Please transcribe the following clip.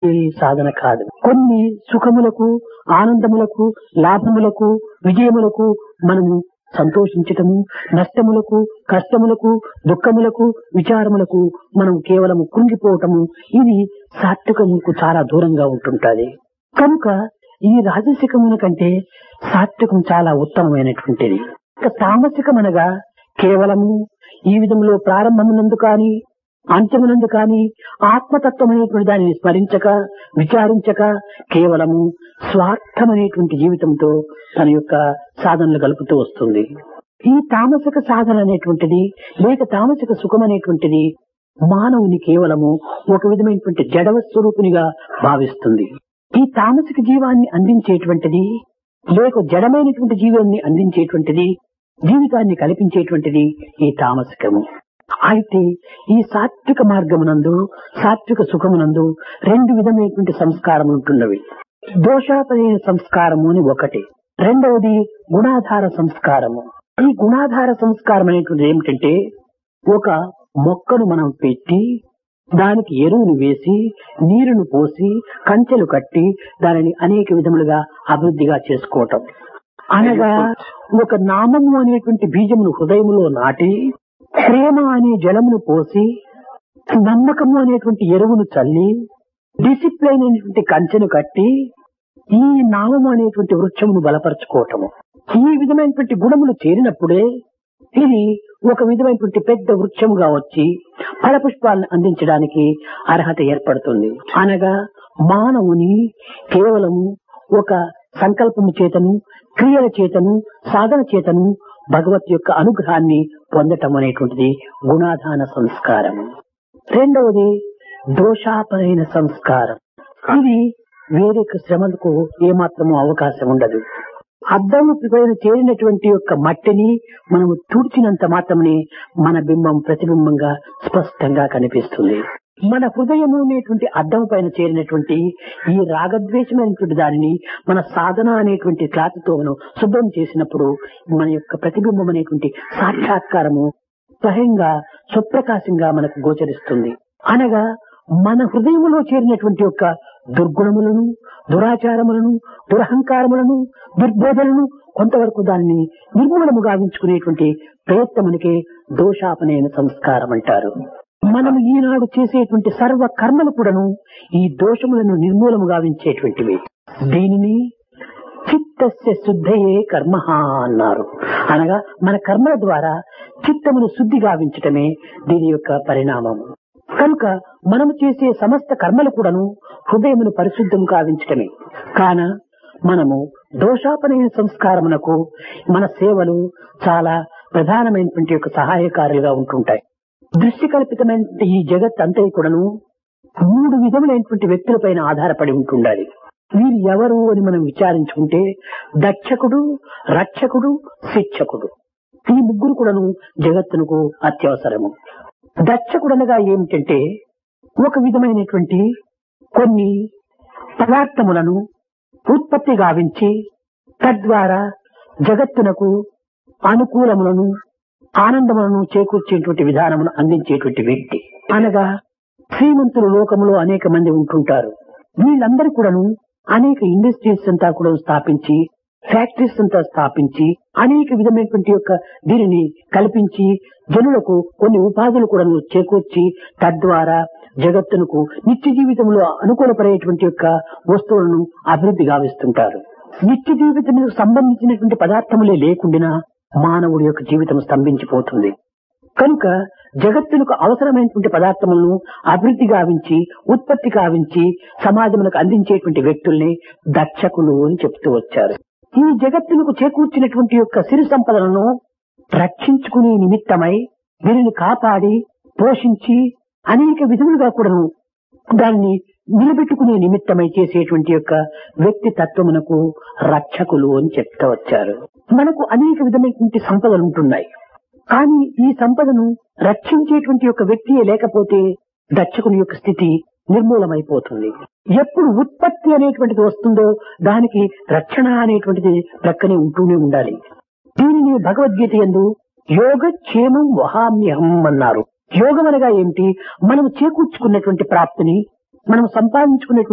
ఈ సాధన కాదు కొన్ని సుఖములకు ఆనందములకు లాభములకు విజయములకు మనము సంతోషించటము నష్టములకు కష్టములకు దుఃఖములకు విచారములకు మనం కేవలం కృంగిపోవటము ఇది సాత్వికముకు చాలా దూరంగా ఉంటుంటది కనుక ఈ రాజసికమున కంటే సాత్వికం చాలా ఉత్తమమైనటువంటిది ఇక తామసికం అనగా కేవలము ఈ విధంలో ప్రారంభమునందు కాని అంత్యమునందు కాని ఆత్మతత్వమైనటువంటి దానిని స్మరించక విచారించక కేవలము స్వార్థమనేటువంటి జీవితంతో తన యొక్క సాధనలు గలుపుతూ వస్తుంది ఈ తామసిక సాధన అనేటువంటిది లేక తామసిక సుఖం అనేటువంటిది మానవుని కేవలము ఒక విధమైనటువంటి జడవ స్వరూపునిగా భావిస్తుంది ఈ తామసిక జీవాన్ని అందించేటువంటిది లేక జడమైనటువంటి జీవాన్ని అందించేటువంటిది జీవితాన్ని కల్పించేటువంటిది ఈ తామసికము అయితే ఈ సాత్విక మార్గమునందు సాత్విక సుఖమునందు రెండు విధమైనటువంటి సంస్కారం ఉంటున్నవి దోషాపదైన సంస్కారము అని ఒకటి రెండవది గుణాధార సంస్కారము ఈ గుణాధార సంస్కారం అనేటువంటిది ఏమిటంటే ఒక మొక్కను మనం పెట్టి దానికి ఎరువును వేసి నీరును పోసి కంచెలు కట్టి దానిని అనేక విధములుగా అభివృద్ధిగా చేసుకోవటం అనగా ఒక నామము అనేటువంటి బీజమును హృదయములో నాటి ప్రేమ అనే జలమును పోసి నమ్మకము అనేటువంటి ఎరువును చల్లి డిసిప్లైన్ అనేటువంటి కంచెను కట్టి ఈ నామము అనేటువంటి వృక్షమును బలపరచుకోవటము ఈ విధమైనటువంటి గుణములు చేరినప్పుడే ఇది ఒక విధమైనటువంటి పెద్ద వృక్షముగా వచ్చి ఫలపుష్పాలను అందించడానికి అర్హత ఏర్పడుతుంది అనగా మానవుని కేవలము ఒక సంకల్పము చేతను క్రియల చేతను సాధన చేతను భగవత్ యొక్క అనుగ్రహాన్ని పొందటం అనేటువంటిది గుణాధాన సంస్కారం రెండవది దోషాపరైన సంస్కారం ఇది వేరే శ్రమలకు ఏమాత్రము అవకాశం ఉండదు అద్దము పైన చేరినటువంటి యొక్క మట్టిని మనము తుడిచినంత మాత్రమే మన బింబం ప్రతిబింబంగా స్పష్టంగా కనిపిస్తుంది మన హృదయము అనేటువంటి అద్దం పైన చేరినటువంటి ఈ రాగద్వేషమైనటువంటి దానిని మన సాధన అనేటువంటి క్లాత్తో మనం శుభ్రం చేసినప్పుడు మన యొక్క ప్రతిబింబం అనేటువంటి సాక్షాత్కారము స్వయంగా సుప్రకాశంగా మనకు గోచరిస్తుంది అనగా మన హృదయములో చేరినటువంటి యొక్క దుర్గుణములను దురాచారములను దురహంకారములను దుర్బోధలను కొంతవరకు దానిని నిర్మూలము గావించుకునేటువంటి ప్రయత్నమునికే దోషాపనైన సంస్కారం అంటారు మనం ఈనాడు చేసేటువంటి సర్వ కర్మలు కూడాను ఈ దోషములను నిర్మూలము గావించేటువంటివి దీనిని చిత్తస్య శుద్ధయే కర్మ అన్నారు అనగా మన కర్మల ద్వారా చిత్తమును శుద్ధి గావించటమే దీని యొక్క పరిణామము కనుక మనము చేసే సమస్త కర్మలు కూడాను హృదయమును పరిశుద్ధం కావించటమే కాన మనము దోషాపనైన సంస్కారమునకు మన సేవలు చాలా ప్రధానమైనటువంటి యొక్క సహాయకారులుగా ఉంటుంటాయి దృష్టి కల్పితమైన ఈ జగత్ అంతా కూడాను మూడు విధములైనటువంటి వ్యక్తులపైన ఆధారపడి ఉంటుండాలి వీరు ఎవరు అని మనం విచారించుకుంటే దక్షకుడు రక్షకుడు శిక్షకుడు ఈ ముగ్గురు కూడాను జగత్తునకు అత్యవసరము దక్షకుడనగా ఏమిటంటే ఒక విధమైనటువంటి కొన్ని పదార్థములను ఉత్పత్తి గావించి తద్వారా జగత్తునకు అనుకూలములను ఆనందములను చేకూర్చేటువంటి విధానమును అందించేటువంటి వ్యక్తి అనగా శ్రీమంతులు లోకములో అనేక మంది ఉంటుంటారు వీళ్ళందరూ కూడాను అనేక ఇండస్ట్రీస్ అంతా కూడా స్థాపించి ఫ్యాక్టరీస్ అంతా స్థాపించి అనేక విధమైనటువంటి యొక్క దీనిని కల్పించి జనులకు కొన్ని ఉపాధులు కూడా చేకూర్చి తద్వారా జగత్తునకు నిత్య జీవితంలో అనుకూలపడేటువంటి యొక్క వస్తువులను అభివృద్ధి గావిస్తుంటారు నిత్య జీవితానికి సంబంధించినటువంటి పదార్థములే లేకుండా మానవుడి యొక్క జీవితం స్తంభించిపోతుంది కనుక జగత్తులకు అవసరమైనటువంటి పదార్థములను అభివృద్ధి గావించి ఉత్పత్తి గావించి సమాజములకు అందించేటువంటి వ్యక్తుల్ని దక్షకులు అని చెప్తూ వచ్చారు ఈ జగత్తులకు చేకూర్చినటువంటి యొక్క సిరి సంపదలను రక్షించుకునే నిమిత్తమై దీనిని కాపాడి పోషించి అనేక విధములుగా కూడాను దాన్ని నిలబెట్టుకునే నిమిత్తమై చేసేటువంటి యొక్క వ్యక్తి తత్వమునకు రక్షకులు అని చెప్తూ వచ్చారు మనకు అనేక విధమైనటువంటి సంపదలు ఉంటున్నాయి కానీ ఈ సంపదను రక్షించేటువంటి యొక్క వ్యక్తియే లేకపోతే దక్షకుని యొక్క స్థితి నిర్మూలమైపోతుంది ఎప్పుడు ఉత్పత్తి అనేటువంటిది వస్తుందో దానికి రక్షణ అనేటువంటిది ప్రక్కనే ఉంటూనే ఉండాలి దీనిని భగవద్గీత ఎందు యోగ క్షేమం వహామ్యహం అన్నారు యోగం అనగా ఏమిటి మనం చేకూర్చుకున్నటువంటి ప్రాప్తిని మనం సంపాదించుకున్నటువంటి